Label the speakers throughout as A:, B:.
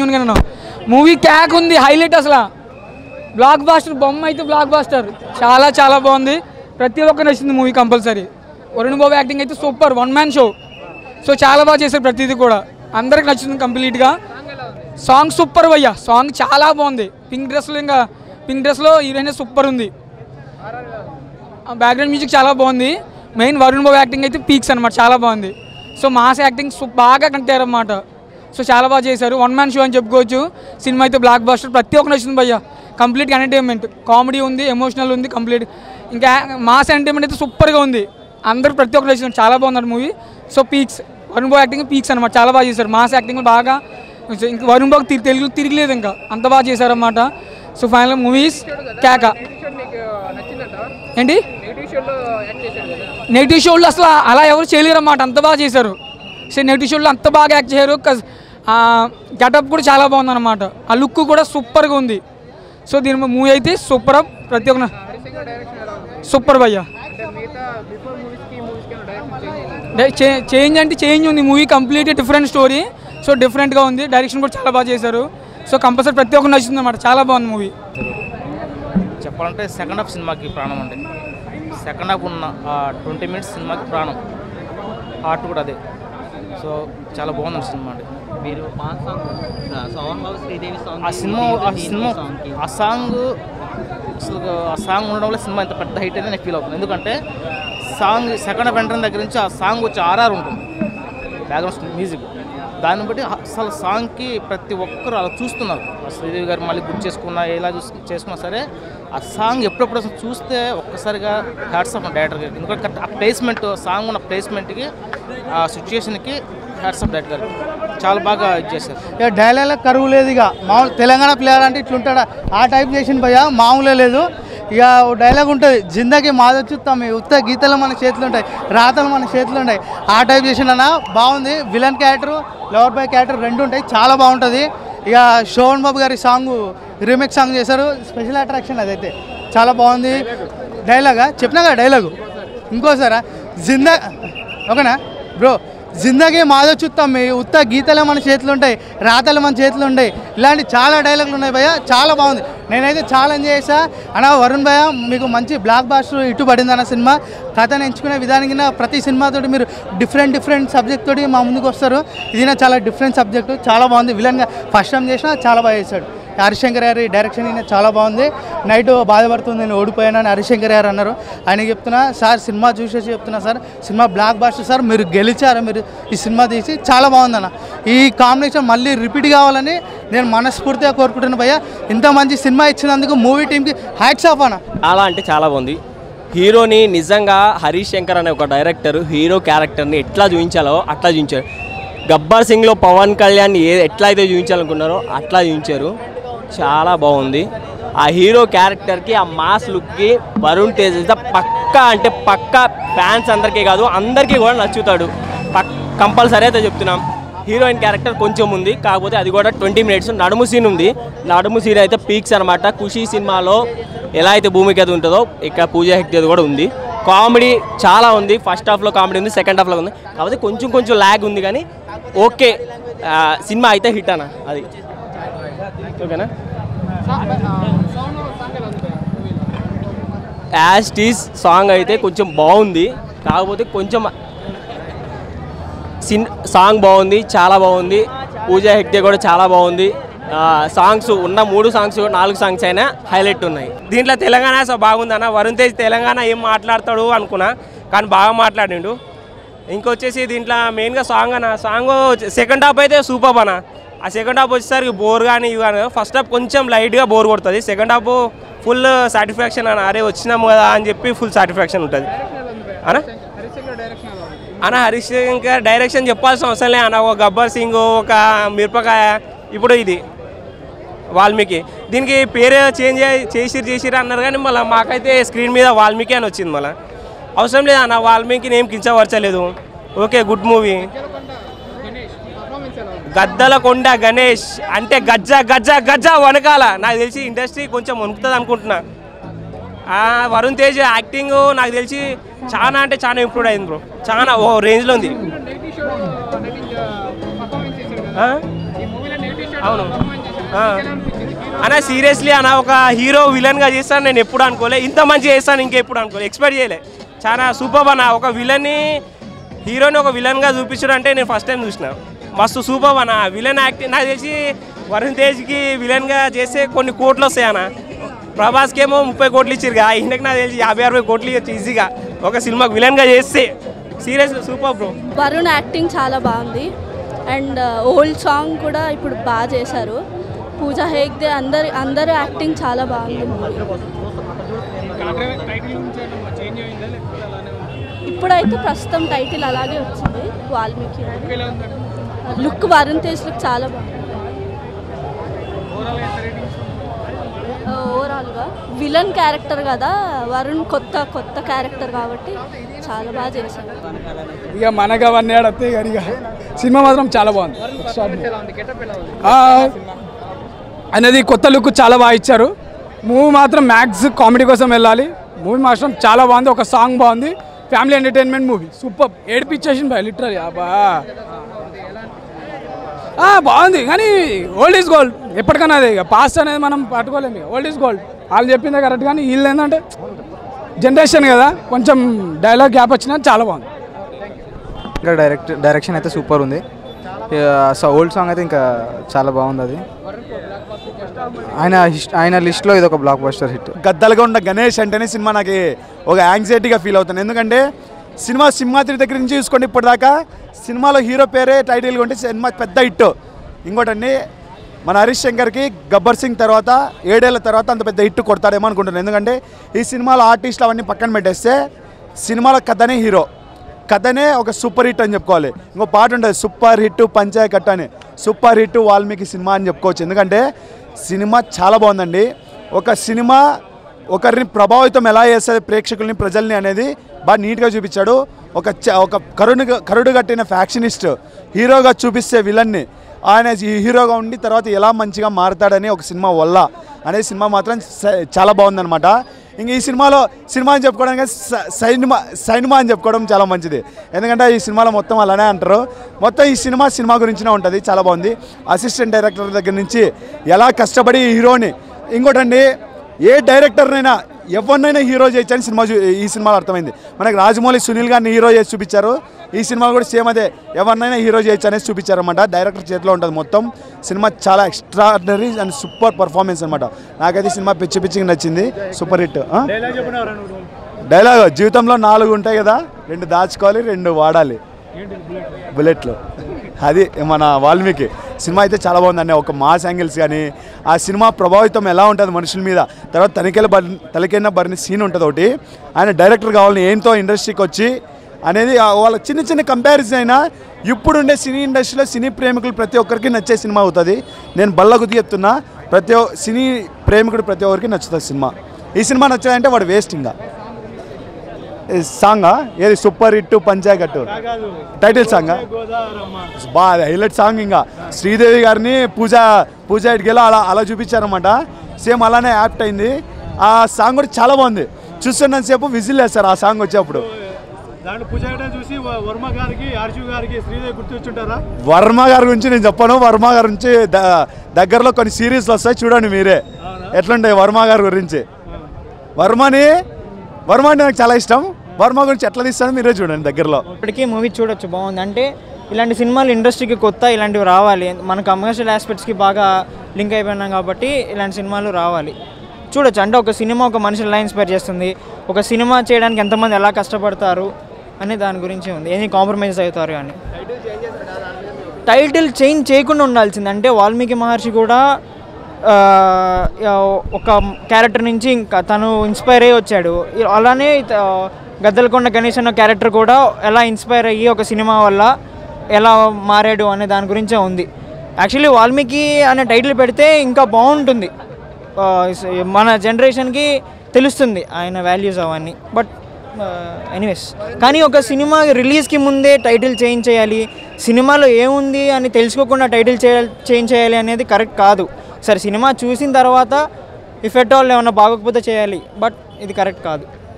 A: ఉంది కదా మూవీ క్యాక్ ఉంది హైలైట్ అసలు బ్లాక్ బాస్టర్ బొమ్మ అయితే బ్లాక్ బాస్టర్ చాలా చాలా బాగుంది ప్రతి ఒక్కరు నచ్చింది movie compulsory Varun Babu acting అయితే super one man show so చాలా బాగా చేశారు ప్రతిదీ కూడా అందరికి నచ్చింది కంప్లీట్గా సాంగ్ సూపర్ భయ్య సాంగ్ చాలా బాగుంది పింక్ డ్రెస్లో ఇంకా పింక్ డ్రెస్లో హీరోయిన్ సూపర్ ఉంది బ్యాక్గ్రౌండ్ మ్యూజిక్ చాలా బాగుంది మెయిన్ వరుణ్ బాబు యాక్టింగ్ అయితే పీక్స్ అనమాట చాలా బాగుంది సో మాస్ యాక్టింగ్ సు- బాగా కంటారు అనమాట సో చాలా బాగా చేశారు వన్ మ్యాన్ షో అని చెప్పుకోవచ్చు సినిమా అయితే బ్లాక్ బాస్టర్ ప్రతి ఒక్క నచ్చింది భయ్య కంప్లీట్ ఎంటర్టైన్మెంట్ కామెడీ ఉంది ఎమోషనల్ ఉంది కంప్లీట్ ఇంకా మాస్ ఎంటర్టైన్మెంట్ అయితే సూపర్గా ఉంది అందరూ ప్రతి ఒక్కరు నచ్చింది చాలా బాగుంది movie so peaks Varun Babu acting peaks అనమాట చాలా బాగా చేశారు మాస్ యాక్టింగ్ బాగా ఇంకా వరుణ్ బాబు తిరిగి తెలుగు తిరగలేదు ఇంకా అంత బాగా చేశారన్నమాట సో ఫైనల్ మూవీస్ కేక ఏంటి నెగిటివ్ షోలు అసలు అలా ఎవరు చేయలేరు అన్నమాట అంత బాగా చేశారు సో నెగిటివ్ షోలు అంత బాగా యాక్ట్ చేయరు గెటప్ కూడా చాలా బాగుంది అనమాట ఆ లుక్ కూడా సూపర్గా ఉంది సో దీని మూవీ అయితే సూపర్ ప్రతి ఒక్క సూపర్ భయ్య చేంజ్ అంటే చేంజ్ ఉంది movie complete different story so డిఫరెంట్గా ఉంది డైరెక్షన్ కూడా చాలా బాగా చేశారు సో కంపల్సరీ ప్రతి ఒక్కరు నచ్చింది అనమాట చాలా బాగుంది మూవీ
B: చెప్పాలంటే సెకండ్ హాఫ్ సినిమాకి ప్రాణం అండి సెకండ్ హాఫ్ ఉన్న ట్వంటీ మినిట్స్ సినిమాకి ప్రాణం హార్ట్ కూడా అదే సో చాలా బాగుంది సినిమా అండి
C: మీరు మా సాంగ్ సోహన్ బాబు శ్రీదేవి సాంగ్
B: ఆ సినిమా ఆ సినిమా ఆ సాంగ్ అసలు ఆ సాంగ్ ఉండడం వల్ల సినిమా ఇంత పెద్ద హిట్ అయితే నేను ఫీల్ అవుతుంది ఎందుకంటే సాంగ్ సెకండ్ హాఫ్ ఎంటర్ దగ్గర నుంచి ఆ సాంగ్ వచ్చి ఆర్ఆర్ ఉంటుంది బ్యాక్గ్రౌండ్ మ్యూజిక్ దాన్ని బట్టి అసలు సాంగ్కి ప్రతి ఒక్కరు అలా చూస్తున్నారు ఆ శ్రీదేవి గారు మళ్ళీ గుర్తు చేసుకున్నా ఎలా చూసు చేసుకున్నా సరే ఆ సాంగ్ ఎప్పుడప్పుడు అసలు చూస్తే ఒక్కసారిగా హ్యాట్స్ ఆఫ్ డైరెక్టర్ గారికి ఎందుకంటే కరెక్ట్ ఆ ప్లేస్మెంట్ సాంగ్ ఉన్న ప్లేస్మెంట్కి ఆ సిచ్యుయేషన్కి హ్యాట్స్ ఆఫ్ డైరెక్టర్ గారికి చాలా బాగా ఇది చేశారు
D: ఇక డైలాగ్ కరువు లేదు ఇక మామూలు తెలంగాణ ప్లేయర్ అంటే ఇట్లుంటాడా ఆ టైప్ చేసిన భయ మామూలే లేదు ఇక ఓ డైలాగ్ ఉంటుంది జిందగీ మాదొచ్చుతాం ఉత్త గీతలు మన చేతులు ఉంటాయి రాతలు మన చేతులు ఉంటాయి ఆ టైప్ చేసిన బాగుంది villain character lover boy character రెండు ఉంటాయి చాలా బాగుంటుంది ఇక శోభన్ బాబు గారి సాంగ్ రీమేక్ సాంగ్ చేశారు స్పెషల్ అట్రాక్షన్ అదైతే చాలా బాగుంది డైలాగా చెప్పినా కదా డైలాగు ఇంకోసారా జిందా ఓకేనా బ్రో జిందగీ మాదో చుత్తాం మీ ఉత్త గీతలే మన చేతులు ఉంటాయి రాతలు మన చేతులు ఉంటాయి ఇలాంటి చాలా డైలాగులు ఉన్నాయి భయ్య చాలా బాగుంది నేనైతే చాలా ఎంజాయ్ చేసా అన్న వరుణ్ భయ్య మీకు మంచి బ్లాక్ బాస్టర్ ఇటు పడింది అన్న సినిమా కథను ఎంచుకునే విధానం కింద ప్రతి సినిమాతోటి మీరు డిఫరెంట్ డిఫరెంట్ సబ్జెక్ట్ తోటి మా ముందుకు వస్తారు ఇది నా చాలా డిఫరెంట్ సబ్జెక్టు చాలా బాగుంది విలన్గా ఫస్ట్ టైం చేసినా చాలా బాగా చేశాడు హరిశంకర్ గారి డైరెక్షన్ ఈయన చాలా బాగుంది నైట్ బాధపడుతుంది నేను ఓడిపోయానని హరిశంకర్ గారు అన్నారు ఆయన చెప్తున్నా సార్ సినిమా చూసేసి చెప్తున్నా సార్ సినిమా బ్లాక్ బాస్టర్ సార్ మీరు గెలిచారు మీరు ఈ సినిమా తీసి చాలా బాగుందన్న ఈ కాంబినేషన్ మళ్ళీ రిపీట్ కావాలని నేను మనస్ఫూర్తిగా కోరుకుంటున్నాను భయ్య ఇంత మంచి సినిమా ఇచ్చినందుకు మూవీ టీంకి హ్యాట్స్ ఆఫ్ అన్న
E: చాలా అంటే చాలా బాగుంది హీరోని నిజంగా హరీష్ శంకర్ అనే ఒక డైరెక్టర్ హీరో క్యారెక్టర్ని ఎట్లా చూపించాలో అట్లా చూపించారు గబ్బర్ సింగ్లో పవన్ కళ్యాణ్ ఏ ఎట్లా అయితే చూపించాలనుకున్నారో అట్లా చూపించారు చాలా బాగుంది ఆ హీరో క్యారెక్టర్కి ఆ మాస్ లుక్కి వరుణ్ తేజ్ అయితే పక్కా అంటే పక్కా ఫ్యాన్స్ అందరికీ కాదు అందరికీ కూడా నచ్చుతాడు పక్ కంపల్సరీ అయితే చెప్తున్నాం హీరోయిన్ క్యారెక్టర్ కొంచెం ఉంది కాకపోతే అది కూడా ట్వంటీ మినిట్స్ నడుము సీన్ ఉంది నడుము సీన్ అయితే పీక్స్ అనమాట ఖుషీ సినిమాలో ఎలా అయితే భూమికి అది ఉంటుందో ఇక పూజ హెక్తి అది కూడా ఉంది కామెడీ చాలా ఉంది ఫస్ట్ హాఫ్లో కామెడీ ఉంది సెకండ్ హాఫ్లో ఉంది కాకపోతే కొంచెం కొంచెం ల్యాగ్ ఉంది కానీ ఓకే ఆ, సినిమా అయితే హిట్ అన్న అది ఓకేనా యాజ్ టీస్ సాంగ్ అయితే కొంచెం బాగుంది కాకపోతే కొంచెం సిన్ సాంగ్ బాగుంది చాలా బాగుంది పూజా హెగ్డే కూడా చాలా బాగుంది ఆ, సాంగ్స్ ఉన్న మూడు సాంగ్స్ నాలుగు సాంగ్స్ అయినా హైలైట్ ఉన్నాయి
F: దీంట్లో తెలంగాణ సో బాగుందన్న వరుణ్ తేజ్ తెలంగాణ ఏం మాట్లాడతాడు అనుకున్నా కానీ బాగా మాట్లాడిండు ఇంకొచ్చేసి దీంట్లో మెయిన్గా సాంగ్ అన్న సాంగ్ సెకండ్ హాఫ్ అయితే సూపర్ అన్న ఆ సెకండ్ హాఫ్ వచ్చేసరికి బోర్ కానీ ఇవి కానీ ఫస్ట్ హాఫ్ కొంచెం లైట్గా బోర్ కొడుతుంది సెకండ్ హాఫ్ ఫుల్ సాటిస్ఫాక్షన్ అన్న అరే వచ్చినాము కదా అని చెప్పి ఫుల్ సాటిస్ఫాక్షన్ ఉంటుంది అన్న అన్న హరీష్ శంకర్ డైరెక్షన్ చెప్పాల్సిన అవసరం లే అన్న ఒక గబ్బర్ సింగ్ ఒక మిరపకాయ ఇప్పుడు ఇది వాల్మీకి దీనికి పేరు చేంజ్ చేసిరు చేసిరు అన్నారు కానీ మళ్ళీ మాకైతే స్క్రీన్ మీద వాల్మీకి అని వచ్చింది మళ్ళీ అవసరం లేదు అన్న వాల్మీకిని ఏం కించవరచలేదు okay good movie Gaddalakonda Ganesh అంటే గజ్జ గజ్జ గజ్జ వనకాల నాకు తెలిసి ఇండస్ట్రీ కొంచెం వణుకుతుంది అనుకుంటున్నా ఆ, వరుణ్ తేజ్ యాక్టింగ్ నాకు తెలిసి చాలా అంటే చాలా ఇంప్రూవ్ అయింది బ్రో చాలా ఓ రేంజ్లో ఉంది ఆ? అవును ఆ. అన్న సీరియస్లీ అన్న ఒక హీరో విలన్గా చేస్తాను నేను ఎప్పుడు అనుకోలే ఇంత మంచి చేస్తాను ఇంకెప్పుడు అనుకోలే ఎక్స్పెక్ట్ చేయలే చాలా సూపర్ అన్న ఒక విలన్ని హీరోని ఒక విలన్గా చూపించడం అంటే నేను ఫస్ట్ టైం చూసిన మస్తు సూపర్ అన్న విలన్ యాక్టింగ్ నాకు తెలిసి వరుణ్ తేజ్కి విలన్గా చేస్తే కొన్ని కోట్లు వస్తాయి అన్న ప్రభాస్కి ఏమో ముప్పై కోట్లు ఇచ్చారు ఈయనకి నాకు తెలిసి యాభై అరవై కోట్లు ఇవ్వచ్చు ఈజీగా ఒక సినిమాకి విలన్గా చేస్తే serious super bro
G: Varun acting చాలా బాగుంది అండ్ ఓల్డ్ సాంగ్ కూడా ఇప్పుడు బాగా చేశారు పూజ హేగ్దే అందరి అందరు యాక్టింగ్ చాలా బాగుంది ఇప్పుడైతే ప్రస్తుతం టైటిల్ అలాగే వచ్చింది వాల్మీకి లుక్ వరుణ్ తేజ్ లుక్ చాలా బాగుంది ఓవరాల్గా విలన్ క్యారెక్టర్ కదా వరుణ్ కొత్త కొత్త క్యారెక్టర్ కాబట్టి చాలా బాగా చేశారు
A: ఇక మనకు అవన్నీ ఆడతాయి కానీ ఇక సినిమా మాత్రం చాలా బాగుంది ఆ, అనేది కొత్త లుక్ చాలా బాగా ఇచ్చారు మూవీ మాత్రం మ్యాక్స్ కామెడీ కోసం వెళ్ళాలి మూవీ మాత్రం చాలా బాగుంది ఒక సాంగ్ బాగుంది ఫ్యామిలీ ఎంటర్టైన్మెంట్ మూవీ సూపర్ ఏడిపించేసింది బాయ్ లిటరల్ అబ్బా ఆ, బాగుంది కానీ ఓల్డ్ ఈజ్ గోల్డ్ ఎప్పటికైనా అదే ఇక పాస్ట్ అనేది మనం పట్టుకోలేము ఇక ఓల్డ్ ఈజ్ గోల్డ్ వాళ్ళు చెప్పిందే కరెక్ట్ కానీ వీళ్ళు ఏంటంటే జనరేషన్ కదా కొంచెం డైలాగ్ గ్యాప్ వచ్చినా చాలా బాగుంది
H: ఇంకా డైరెక్ట్ డైరెక్షన్ అయితే సూపర్ ఉంది ఓల్డ్ సాంగ్ అయితే ఇంకా చాలా బాగుంది అది ఆయన హిస్ట్ ఆయన లిస్ట్లో ఇది ఒక బ్లాక్ బస్టర్ హిట్
I: గద్దలుగా ఉన్న గణేష్ అంటేనే సినిమా నాకు ఒక యాంగ్జైటీగా ఫీల్ అవుతాను ఎందుకంటే సినిమా సింహాద్రి దగ్గర నుంచి చూసుకోండి ఇప్పటిదాకా సినిమాలో హీరో పేరే టైటిల్గా ఉంటే సినిమా పెద్ద హిట్ ఇంకోటండి మన హరీష్ శంకర్కి గబ్బర్ సింగ్ తర్వాత ఏడేళ్ల తర్వాత అంత పెద్ద హిట్ కొడతాడేమో అనుకుంటున్నాను ఎందుకంటే ఈ సినిమాలో ఆర్టిస్టులు అవన్నీ పక్కన పెట్టేస్తే సినిమాలో కథనే హీరో కథనే ఒక సూపర్ హిట్ అని చెప్పుకోవాలి ఇంకో పాట ఉంటుంది సూపర్ హిట్ పంచాయ కట్ట అని సూపర్ హిట్ వాల్మీకి సినిమా అని చెప్పుకోవచ్చు ఎందుకంటే సినిమా చాలా బాగుందండి ఒక సినిమా ఒకరిని ప్రభావితం ఎలా చేస్తుంది ప్రేక్షకుల్ని ప్రజల్ని అనేది బాగా నీట్గా చూపించాడు ఒక చ- ఒక కరుడు కరుడు కట్టిన ఫ్యాక్షనిస్ట్ హీరోగా చూపిస్తే విలన్ని ఆయన ఈ హీరోగా ఉండి తర్వాత ఎలా మంచిగా మారుతాడని ఒక సినిమా వల్ల అనే సినిమా మాత్రం స- చాలా బాగుందన్నమాట ఇంక ఈ సినిమాలో సినిమా అని చెప్పుకోవడానికి స- సైనిమా సైనిమా అని చెప్పుకోవడం చాలా మంచిది ఎందుకంటే ఈ సినిమాలో మొత్తం అలానే అంటారు మొత్తం ఈ సినిమా సినిమా గురించినే ఉంటుంది చాలా బాగుంది అసిస్టెంట్ డైరెక్టర్ దగ్గర నుంచి ఎలా కష్టపడి ఈ హీరోని ఇంకోటండి ఏ డైరెక్టర్నైనా ఎవరినైనా హీరో చేయొచ్చని సినిమా చూ- ఈ సినిమాలో అర్థమైంది మనకి రాజమౌళి సునీల్ గారిని హీరో చేసి చూపించారు ఈ సినిమాలో కూడా సేమ్ అదే ఎవరినైనా హీరో చేయొచ్చు అనేసి చూపించారన్నమాట డైరెక్టర్ చేతిలో ఉంటుంది మొత్తం సినిమా చాలా ఎక్స్ట్రాడనరీ అండ్ సూపర్ పర్ఫార్మెన్స్ అనమాట నాకైతే ఈ సినిమా పిచ్చి పిచ్చిగా నచ్చింది సూపర్ హిట్ ఆ? డైలాగ్ జీవితంలో నాలుగు ఉంటాయి కదా రెండు దాచుకోవాలి రెండు వాడాలి బుల్లెట్లు అది మన వాల్మీకి సినిమా అయితే చాలా బాగుందండి ఒక మాస్ యాంగిల్స్ కానీ ఆ సినిమా ప్రభావితం ఎలా ఉంటుంది మనుషుల మీద తర్వాత తనిఖీల బరి తలకైనా బరిని సీన్ ఉంటుంది ఒకటి ఆయన డైరెక్టర్ కావాలని ఏంతో ఇండస్ట్రీకి వచ్చి అనేది ఆ వాళ్ళ చిన్న చిన్న కంపారిజన్ అయినా ఇప్పుడుండే సినీ ఇండస్ట్రీలో సినీ ప్రేమికులు ప్రతి ఒక్కరికి నచ్చే సినిమా అవుతుంది నేను బల్లగుద్ది చెప్తున్నా ప్రతి ఒ- సినీ ప్రేమికుడు ప్రతి ఒక్కరికి నచ్చుతుంది సినిమా ఈ సినిమా నచ్చదంటే వాడు వేస్ట్ ఇంకా సాంగా ఏది సూపర్ హిట్ పంచాయకట్టు టైటిల్ సాంగ్ బాగా హైలైట్ సాంగ్ ఇంకా శ్రీదేవి గారిని పూజ పూజ ఇటుకెళ్ళి అలా అలా చూపించారనమాట సేమ్ అలానే యాప్ట్ అయింది ఆ సాంగ్ కూడా చాలా బాగుంది చూస్తున్నంతసేపు విజిల్ వేస్తారు ఆ సాంగ్ వచ్చేప్పుడు
J: దాంట్లో పూజ చూసి వర్మ గారికి ఆర్జు గారికి శ్రీదేవి గుర్తొచ్చుంటారా
I: వర్మ గారి గురించి నేను చెప్పను వర్మ గారి గురించి ద- దగ్గరలో కొన్ని సిరీస్లు వస్తాయి చూడండి మీరే ఎట్లుంటాయి వర్మ గారి గురించి వర్మని వర్మ అంటే నాకు చాలా ఇష్టం వర్మ గురించి ఎట్లా తీస్తాడో మీరే చూడండి దగ్గరలో
K: ఇప్పటికీ మూవీ చూడొచ్చు బాగుంది అంటే ఇలాంటి సినిమాలు ఇండస్ట్రీకి కొత్త ఇలాంటివి రావాలి మన కమర్షియల్ ఆస్పెక్ట్స్కి బాగా లింక్ అయిపోయినాం కాబట్టి ఇలాంటి సినిమాలు రావాలి చూడొచ్చు అంటే ఒక సినిమా ఒక మనిషిని ఎలా ఇన్స్పైర్ చేస్తుంది ఒక సినిమా చేయడానికి ఎంతమంది ఎలా కష్టపడతారు అనే దాని గురించి ఉంది ఏది కాంప్రమైజ్ అవుతారు అని టైటిల్ చేంజ్ చేయకుండా ఉండాల్సింది అంటే వాల్మీకి మహర్షి కూడా ఆ, ఒక క్యారెక్టర్ నుంచి ఇంకా తను ఇన్స్పైర్ అయ్యి వచ్చాడు ఇ- అలానే ఇత- గద్దలకొండ గణేష్ అన్న క్యారెక్టర్ కూడా ఎలా ఇన్స్పైర్ అయ్యి ఒక సినిమా వల్ల ఎలా మారాడు అనే దాని గురించే ఉంది యాక్చువల్లీ వాల్మీకి అనే టైటిల్ పెడితే ఇంకా బాగుంటుంది ఆ, స- మన జనరేషన్కి తెలుస్తుంది ఆయన వాల్యూస్ అవన్నీ బట్ ఎనీవేస్ కానీ ఒక సినిమా రిలీజ్కి ముందే టైటిల్ చేంజ్ చేయాలి సినిమాలో ఏముంది అని తెలుసుకోకుండా టైటిల్ చేయాలి చేంజ్ చేయాలి అనేది కరెక్ట్ కాదు సరే సినిమా చూసిన తర్వాత ఇఫెక్ట్ వాళ్ళు ఏమన్నా బాగోకపోతే చేయాలి బట్ ఇది కరెక్ట్ కాదు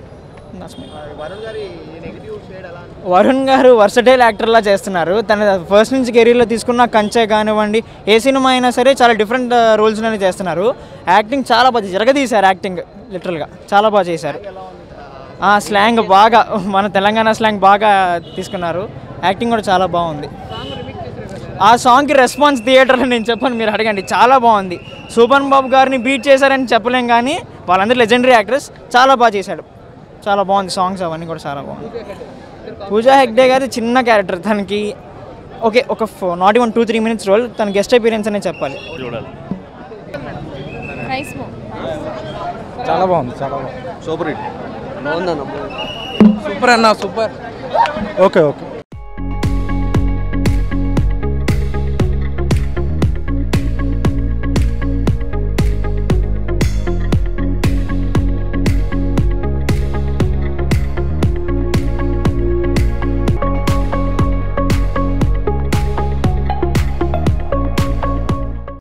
K: వరుణ్ గారు వర్సటైల్ యాక్టర్లా చేస్తున్నారు తన ఫస్ట్ నుంచి కెరీర్లో తీసుకున్న కంచె కానివ్వండి ఏ సినిమా అయినా సరే చాలా డిఫరెంట్ రోల్స్లోనే చేస్తున్నారు యాక్టింగ్ చాలా బాగా జరగదీశారు యాక్టింగ్ లిటరల్గా చాలా బాగా చేశారు ఆ స్లాంగ్ బాగా మన తెలంగాణ స్లాంగ్ బాగా తీసుకున్నారు యాక్టింగ్ కూడా చాలా బాగుంది ఆ సాంగ్కి రెస్పాన్స్ థియేటర్లో నేను చెప్పను మీరు అడగండి చాలా బాగుంది శోభన్ బాబు గారిని బీట్ చేశారని చెప్పలేం కానీ వాళ్ళందరూ లెజెండరీ యాక్ట్రెస్ చాలా బాగా చేశాడు చాలా బాగుంది సాంగ్స్ అవన్నీ కూడా చాలా బాగుంది పూజా హెగ్డే గారి చిన్న క్యారెక్టర్ తనకి ఓకే ఒక not even two three minutes role తన గెస్ట్ అపీరియన్స్ అనే చెప్పాలి
L: నైస్ మూవ్
H: చాలా బాగుంది చాలా బాగుంది
C: సూపర్ హిట్
H: సూపర్ అన్న సూపర్
J: ఓకే ఓకే